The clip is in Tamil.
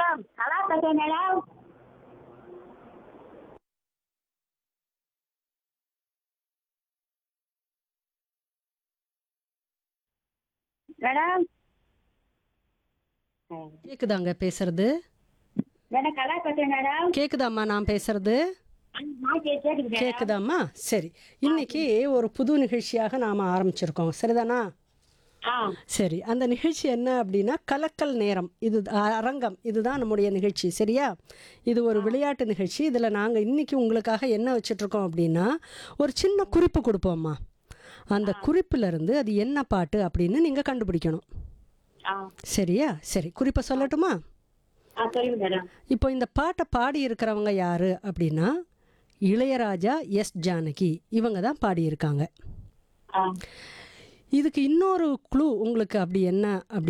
மேடம் நல்லா பேசுறேன் மேடம் மேடம் கேக்குதாங்க பேசுறது மேடம் கலா பேசுறேன் மேடம் கேக்குதாம்மா நான் பேசுறது நான் கேட்குது மேடம் கேக்குதாம்மா சரி இன்னைக்கு ஒரு புது நிகழ்ச்சியாக நாம் ஆரம்பிச்சிருக்கோம் சரிதானா ஆ சரி அந்த நிகழ்ச்சி என்ன அப்படின்னா கலக்கல் நேரம் இது அரங்கம் இதுதான் நம்முடைய நிகழ்ச்சி சரியா இது ஒரு விளையாட்டு நிகழ்ச்சி இதில் நாங்கள் இன்னைக்கு உங்களுக்காக என்ன வச்சிட்ருக்கோம் அப்படின்னா ஒரு சின்ன குறிப்பு கொடுப்போம்மா அந்த குறிப்புல இருந்து அது என்ன பாட்டு அப்படின்னு நீங்கள் கண்டுபிடிக்கணும் ஆ சரியா சரி குறிப்பை சொல்லட்டுமா ஆ சொல்லுங்க மேடம் இப்போ இந்த பாட்டை பாடி இருக்கிறவங்க யாரு அப்படின்னா இளையராஜா எஸ் ஜானகி இவங்க தான் பாடியிருக்காங்க ஆ இதுக்கு இன்னொரு க்ளூ உங்களுக்கு அப்படி என்ன அப்படி